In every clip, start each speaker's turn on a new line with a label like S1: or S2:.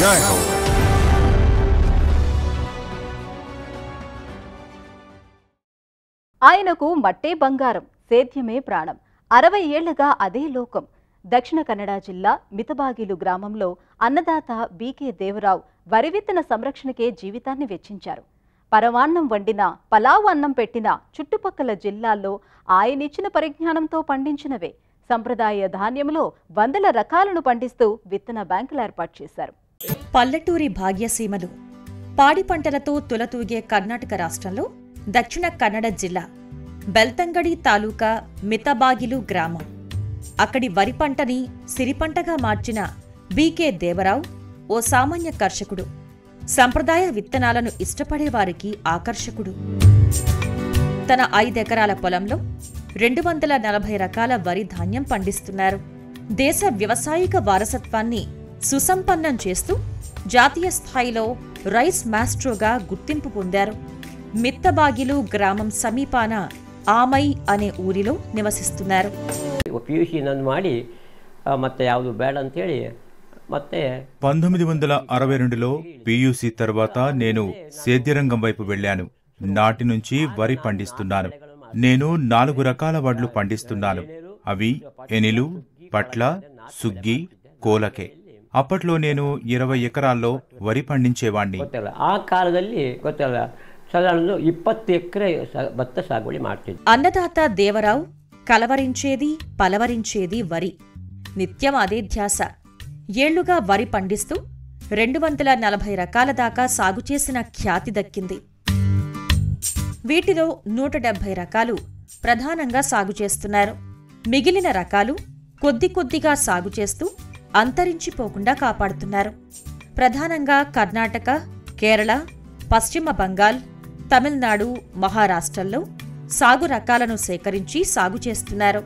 S1: జై హో
S2: ఆయనకు మట్టే బంగారం సేద్యమే ప్రాణం అరవై ఏళ్లుగా అదే లోకం దక్షిణ కన్నడ జిల్లా మితబాగిలు గ్రామంలో అన్నదాత బీకే దేవరావు వరి విత్తన సంరక్షణకే జీవితాన్ని వెచ్చించారు పరమాన్నం వండిన పలావ్ అన్నం పెట్టిన చుట్టుపక్కల జిల్లాల్లో ఆయనిచ్చిన పరిజ్ఞానంతో పండించినవే సంప్రదాయ ధాన్యంలో వందల రకాలను పండిస్తూ విత్తన బ్యాంకులు ఏర్పాటు చేశారు
S3: పల్లెటూరి భాగ్యసీమలు పాడి పంటలతో తులతూగే కర్ణాటక రాష్ట్రంలో దక్షిణ కన్నడ జిల్లా బెల్తంగడి తాలూకా మితబాగిలు గ్రామం అక్కడి వరి పంటని సిరిపంటగా మార్చిన బీకే దేవరావు ఓ సామాన్య కర్షకుడు సంప్రదాయ విత్తనాలను ఇష్టపడేవారికి ఆకర్షకుడు తన ఐదెకరాల పొలంలో రెండు వందల నలభై రకాల వరి ధాన్యం పండిస్తున్నారు దేశ వ్యవసాయిక వారసత్వాన్ని సుసంపన్నం చేస్తూ జాతీయ స్థాయిలో రైస్ మాస్ట్రోగా గుర్తింపు పొందారు మిత్తబాగిలు గ్రామం సమీపాన ఆమై అనే ఊరిలో నివసిస్తున్నారు
S4: ಪಿ ಯು ಸಿ ನಂದು ಮಾಡಿ ಆ, ಮತ್ತೆ ಯಾವುದು ಬೇಡ ಅಂತೇಳಿ ಮತ್ತೆ
S5: పంతొమ్మిది వందల అరవై రెండులో పియూసీ తర్వాత నేను సేద్యరంగం వైపు వెళ్ళాను నాటి నుంచి వరి పండిస్తున్నాను నేను నాలుగు రకాల వడ్లు పండిస్తున్నాను అవి ఎనిలు పట్ల సుగ్గి కోలకే అప్పట్లో నేను ఇరవై ఎకరాల్లో వరి పండించేవాణ్ణి
S4: ಗೊತ್ತಲ್ಲ ಆ ಕಾಲದಲ್ಲಿ ಗೊತ್ತಲ್ಲ ಸಾಧಾರಣ ಇಪ್ಪತ್ತು ಎಕರೆ ಭತ್ತ ಸಾಗುವಳಿ ಮಾಡ್ತಿದ್ದೆ
S3: అన్నదాత దేవరావు కలవరించేది పలవరించేది వరి నిత్యం అదే ధ్యాస ఏళ్లుగా వరి పండిస్తూ రెండు వందల నలభై రకాల దాకా సాగు చేసిన ఖ్యాతి దక్కింది వీటిలో నూట డెబ్బై రకాలు ప్రధానంగా సాగు చేస్తున్నారు మిగిలిన రకాలు కొద్ది కొద్దిగా సాగు చేస్తూ అంతరించిపోకుండా కాపాడుతున్నారు ప్రధానంగా కర్ణాటక కేరళ పశ్చిమ బంగాల్ తమిళనాడు మహారాష్ట్రల్లో సాగు రకాలను సేకరించి సాగు చేస్తున్నారు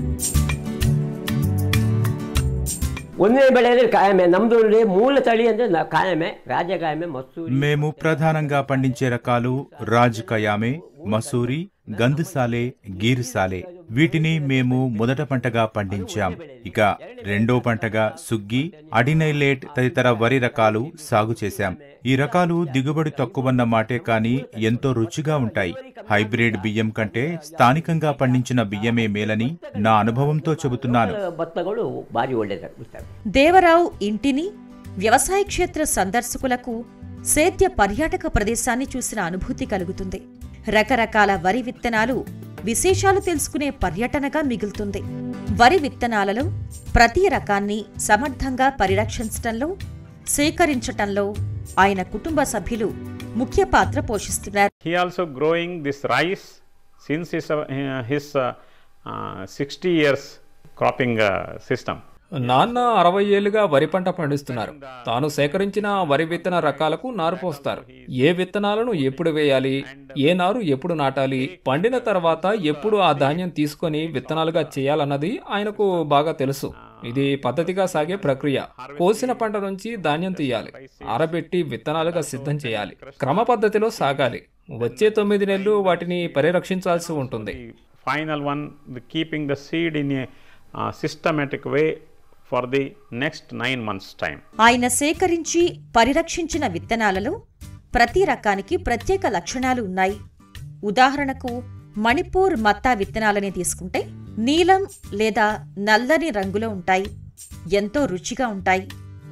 S4: ಒಂದೇ ಬೆಳೆ ಅಂದರೆ ಕಾಯಮೆ ನಮ್ದು ನೋಡಿ ಮೂಲ ತಳಿ ಅಂದರೆ ನ- ಕಾಯಮೆ ರಾಜಕಾಯಮೆ ಮಸೂರಿ
S5: మేము ప్రధానంగా పండించే రకాలు రాజ్ కయామే మసూరి గందుసాలే గీర్సాలే వీటిని మేము మొదట పంటగా పండించాం ఇక రెండో పంటగా సుగ్గి అడినైలేట్ తదితర వరి రకాలు సాగు చేశాం ఈ రకాలు దిగుబడి తక్కువన్న మాటే కాని ఎంతో రుచిగా ఉంటాయి హైబ్రిడ్ బియ్యం కంటే స్థానికంగా పండించిన బియ్యమే మేలని నా అనుభవంతో చెబుతున్నాను
S4: ಭತ್ತಗಳು ಭಾರಿ ಒಳ್ಳೆಯದಾಗ್ಬಿಡ್ತವೆ
S3: దేవరావు ఇంటిని వ్యవసాయ క్షేత్ర సందర్శకులకు సేద్య పర్యాటక ప్రదేశాన్ని చూసిన అనుభూతి కలుగుతుంది రకరకాల వరి విత్తనాలు విశేషాలు తెలుసుకునే పర్యటనగా మిగులుతుంది వరి విత్తనాలలో ప్రతి రకాన్ని సమర్థంగా పరిరక్షించటంలో సేకరించటంలో ఆయన కుటుంబ సభ్యులు ముఖ్య పాత్ర పోషిస్తున్నారు
S6: he also growing this rice since his, uh, his uh, uh, 60 years cropping uh, system.
S7: నాన్న అరవై ఏళ్లుగా వరి పంట పండిస్తున్నారు తాను సేకరించిన వరి విత్తన రకాలకు నారు పోస్తారు ఏ విత్తనాలను ఎప్పుడు వేయాలి ఏ నారు ఎప్పుడు నాటాలి పండిన తర్వాత ఎప్పుడు ఆ ధాన్యం తీసుకొని విత్తనాలుగా చేయాలన్నది ఆయనకు బాగా తెలుసు ఇది పద్ధతిగా సాగే ప్రక్రియ కోసిన పంట నుంచి ధాన్యం తీయాలి ఆరబెట్టి విత్తనాలుగా సిద్ధం చేయాలి క్రమ పద్ధతిలో సాగాలి వచ్చే తొమ్మిది నెలలు వాటిని పరిరక్షించాల్సి ఉంటుంది
S6: The final one, the keeping the seed in a uh, systematic way for the next nine months' time.
S3: ఆయన సేకరించి పరిరక్షించిన విత్తనాలలో ప్రతి రకానికి ప్రత్యేక లక్షణాలు ఉన్నాయి ఉదాహరణకు మణిపూర్ మత్తా విత్తనాలని తీసుకుంటే నీలం లేదా నల్లని రంగులో ఉంటాయి ఎంతో రుచిగా ఉంటాయి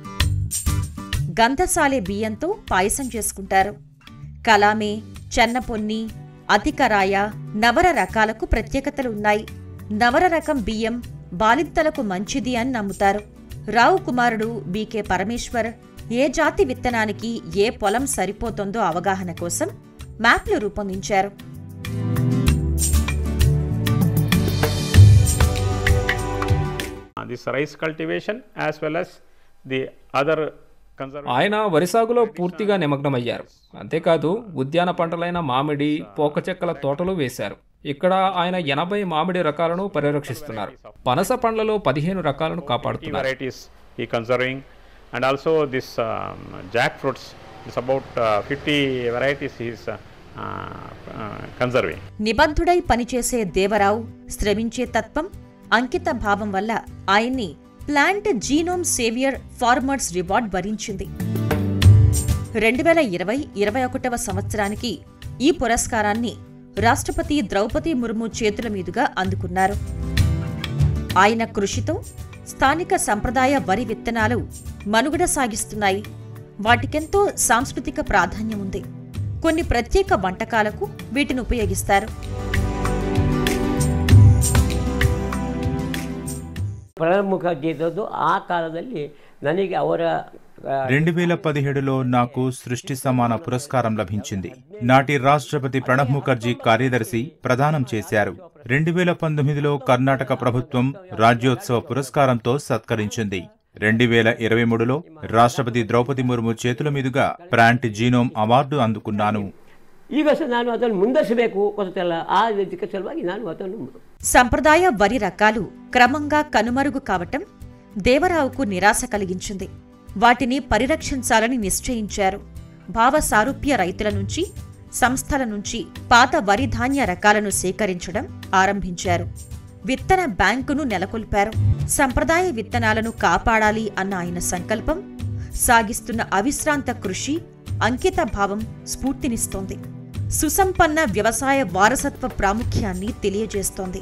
S3: గంధసాలే బియ్యంతో పాయసం చేసుకుంటారు కలామే చెన్నపొన్ని అతికరాయ నవర రకాలకు ప్రత్యేకతలు ఉన్నాయి నవర రకం బియ్యం బాలింతలకు మంచిది అని నమ్ముతారు రావు కుమారుడు బీకే పరమేశ్వర్ ఏ జాతి విత్తనానికి ఏ పొలం సరిపోతుందో అవగాహన కోసం మ్యాప్లు రూపొందించారు
S6: Uh, this rice cultivation as well as the other conservation.
S7: ఆయన వరి సాగులో పూర్తిగా నిమగ్నమయ్యారు అంతేకాదు ఉద్యాన పంటలైన మామిడి పోక చెక్కల తోటలు వేశారు ఇక్కడ ఆయన ఎనభై మామిడి రకాలను పరిరక్షిస్తున్నారు పనస పండ్లలో పదిహేను రకాలను
S6: 50
S7: కాపాడుతున్నారు
S6: varieties he conserving and also this um, jackfruits is about uh, 50 varieties he is uh, uh, conserving.
S3: నిబద్ధుడై పనిచేసే దేవరావు శ్రమించే తత్వం అంకిత భావం వల్ల ఆయన్ని plant genome saviour farmers reward వరించింది రెండు వేల ఇరవై ఇరవై ఒకటవ సంవత్సరానికి ఈ పురస్కారాన్ని రాష్ట్రపతి ద్రౌపది ముర్ము చేతుల మీదుగా అందుకున్నారు ఆయన కృషితో స్థానిక సంప్రదాయ వరి విత్తనాలు మనుగడ సాగిస్తున్నాయి వాటికెంతో సాంస్కృతిక ప్రాధాన్యం ఉంది కొన్ని ప్రత్యేక వంటకాలకు వీటిని ఉపయోగిస్తారు
S4: ಪ್ರಣಬ್ ಮುಖರ್ಜಿ ಇದ್ದದ್ದು ಆ ಕಾಲದಲ್ಲಿ ನನಗೆ ಅವರ ಆ,
S5: రెండు వేల పదిహేడులో నాకు సృష్టి సమాన పురస్కారం లభించింది నాటి రాష్ట్రపతి ప్రణబ్ ముఖర్జీ కార్యదర్శి ప్రదానం చేశారు రెండు వేల పంతొమ్మిదిలో కర్ణాటక ప్రభుత్వం రాజ్యోత్సవ పురస్కారంతో సత్కరించింది రెండు వేల ఇరవై మూడులో రాష్ట్రపతి ద్రౌపది ముర్ము చేతుల మీదుగా ప్రాంట్ జీనోమ్ అవార్డు అందుకున్నాను
S4: ಈಗ ಸಹ ನಾನು ಅದನ್ನು ಮುಂದರಿಸಬೇಕು ಗೊತ್ತಲ್ಲ ಆ ಇದಕ್ಕೆ ಸಲುವಾಗಿ ನಾನು ಅದನ್ನು
S3: సంప్రదాయ వరి రకాలు క్రమంగా కనుమరుగు కావటం దేవరావుకు నిరాశ కలిగించింది వాటిని పరిరక్షించాలని నిశ్చయించారు భావ సారూప్య రైతుల నుంచి సంస్థల నుంచి పాత వరి ధాన్య రకాలను సేకరించడం ఆరంభించారు విత్తన బ్యాంకును నెలకొల్పారు సంప్రదాయ విత్తనాలను కాపాడాలి అన్న ఆయన సంకల్పం సాగిస్తున్న అవిశ్రాంత కృషి అంకిత భావం స్ఫూర్తినిస్తోంది సుసంపన్న వ్యవసాయ వారసత్వ ప్రాముఖ్యాన్ని తెలియజేస్తోంది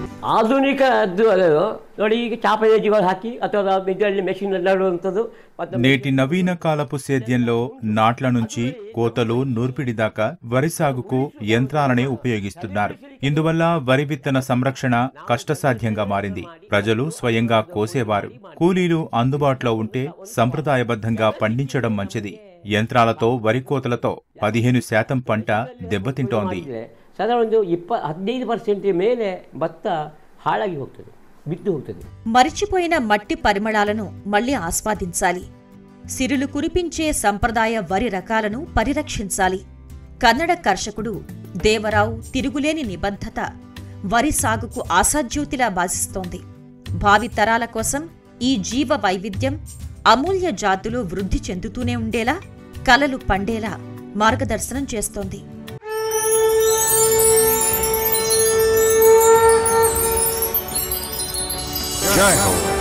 S4: ಆಧುನಿಕದ್ದು ಅದು ನೋಡಿ ಈಗ ಚಾಪೇಜಿಗಳು ಹಾಕಿ ಅಥವಾ ಇದರಲ್ಲಿ ಮೆಷಿನ್ ನಡುವಂಥದ್ದು ಮತ್ತು
S5: నేటి నవీన కాలపు సేద్యంలో నాట్ల నుంచి కోతలు నూర్పిడి దాకా వరి సాగుకు యంత్రాలనే ఉపయోగిస్తున్నారు ఇందువల్ల వరి విత్తన సంరక్షణ కష్టసాధ్యంగా మారింది ప్రజలు స్వయంగా కోసేవారు కూలీలు అందుబాటులో ఉంటే సంప్రదాయబద్ధంగా పండించడం మంచిది యంత్రాలతో వరి కోతలతో పదిహేను శాతం పంట దెబ్బతింటోంది
S4: ಮಾಡಿದ್ರೆ ಸಾಧಾರಣ ಒಂದು ಇಪ್ಪ ಹದಿನೈದು ಪರ್ಸೆಂಟ್ ಮೇಲೆ ಭತ್ತ ಹಾಳಾಗಿ ಹೋಗ್ತದೆ ಬಿದ್ದು ಹೋಗ್ತದೆ
S3: మరిచిపోయిన మట్టి పరిమళాలను మళ్లీ ఆస్వాదించాలి సిరులు కురిపించే సంప్రదాయ వరి రకాలను పరిరక్షించాలి కన్నడ కర్షకుడు దేవరావు తిరుగులేని నిబద్ధత వరి సాగుకు ఆశాజ్యోతిలా భాసిస్తోంది భావి తరాల కోసం ఈ జీవ వైవిధ్యం అమూల్య జాతులు వృద్ధి చెందుతూనే ఉండేలా కలలు పండేలా మార్గదర్శనం చేస్తోంది
S1: जय हो